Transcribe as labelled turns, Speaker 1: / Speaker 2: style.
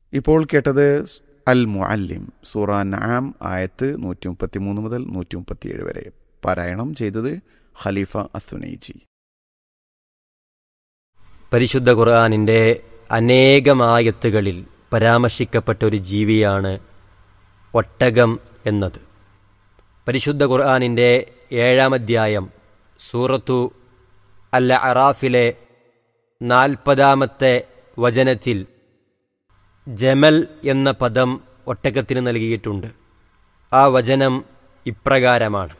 Speaker 1: ഇപ്പോൾ കേട്ടത് അൽ മുഅല്ലിം സൂറ നആം ആയത്ത് നൂറ്റി മുപ്പത്തി മൂന്ന് മുതൽ നൂറ്റി മുപ്പത്തിയേഴ് വരെ പാരായണം ചെയ്തത് ഖലീഫ അസുനൈജി
Speaker 2: പരിശുദ്ധ ഖുർആാനിൻ്റെ അനേകമായത്തുകളിൽ പരാമർശിക്കപ്പെട്ട ഒരു ജീവിയാണ് ഒട്ടകം എന്നത് പരിശുദ്ധ ഖുർആാനിൻ്റെ ഏഴാം അധ്യായം സൂറത്തു അൽ അറാഫിലെ നാൽപ്പതാമത്തെ വചനത്തിൽ ജമൽ എന്ന പദം ഒട്ടകത്തിന് നൽകിയിട്ടുണ്ട് ആ വചനം ഇപ്രകാരമാണ്